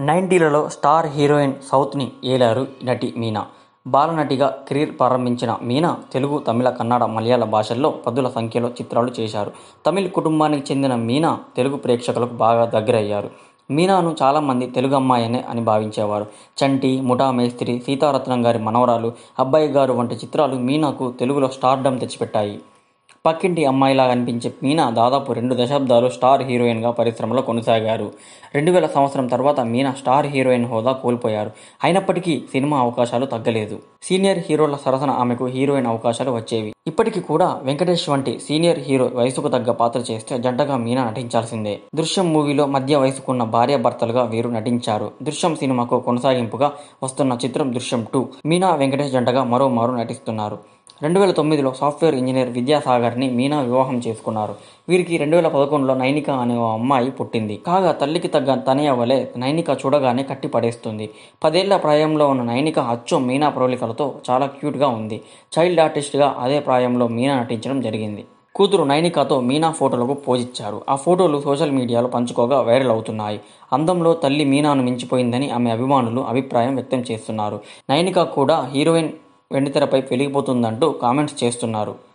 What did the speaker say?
నైంటీలలో star heroine సౌత్ని ఏలారు నటి Meena బాలనటిగా career ప్రారంభించిన మీనా తెలుగు తమిళ కన్నడ మలయాళ భాషల్లో పదుల సంఖ్యలో చిత్రాలు చేశారు తమిళ్ కుటుంబానికి చెందిన మీనా తెలుగు ప్రేక్షకులకు బాగా దగ్గరయ్యారు మీనాను చాలామంది తెలుగు అమ్మాయనే అని భావించేవారు చంటి ముఠా మేస్త్రి సీతారత్నం గారి మనవరాలు అబ్బాయి గారు వంటి చిత్రాలు మీనాకు తెలుగులో స్టార్డమ్ తెచ్చిపెట్టాయి పక్కింటి అమ్మాయిలా కనిపించే మీనా దాదాపు రెండు దశాబ్దాలు స్టార్ హీరోయిన్గా పరిశ్రమలో కొనసాగారు రెండు వేల సంవత్సరం తర్వాత మీనా స్టార్ హీరోయిన్ హోదా కోల్పోయారు అయినప్పటికీ సినిమా అవకాశాలు తగ్గలేదు సీనియర్ హీరోల సరసన ఆమెకు హీరోయిన్ అవకాశాలు వచ్చేవి ఇప్పటికీ కూడా వెంకటేష్ వంటి సీనియర్ హీరో వయసుకు తగ్గ పాత్ర చేస్తే జంటగా మీనా నటించాల్సిందే దృశ్యం మూవీలో మధ్య వయసుకున్న భార్యాభర్తలుగా వీరు నటించారు దృశ్యం సినిమాకు కొనసాగింపుగా వస్తున్న చిత్రం దృశ్యం టూ మీనా వెంకటేష్ జంటగా మరోమారు నటిస్తున్నారు రెండు వేల తొమ్మిదిలో సాఫ్ట్వేర్ ఇంజనీర్ విద్యాసాగర్ని మీనా వివాహం చేసుకున్నారు వీరికి రెండు వేల పదకొండులో నైనిక అనే ఓ అమ్మాయి పుట్టింది కాగా తల్లికి తగ్గ తనయ వలె నైనిక చూడగానే కట్టి పడేస్తుంది పదేళ్ల ప్రాయంలో ఉన్న నైనిక అచ్చం మీనా ప్రౌలికలతో చాలా క్యూట్గా ఉంది చైల్డ్ ఆర్టిస్ట్గా అదే ప్రాయంలో మీనా నటించడం జరిగింది కూతురు నైనికాతో మీనా ఫోటోలకు పోజిచ్చారు ఆ ఫోటోలు సోషల్ మీడియాలో పంచుకోగా వైరల్ అవుతున్నాయి అందంలో తల్లి మీనాను మించిపోయిందని ఆమె అభిమానులు అభిప్రాయం వ్యక్తం చేస్తున్నారు నైనిక కూడా హీరోయిన్ వెండితెరపై వెలిగిపోతుందంటూ కామెంట్స్ చేస్తున్నారు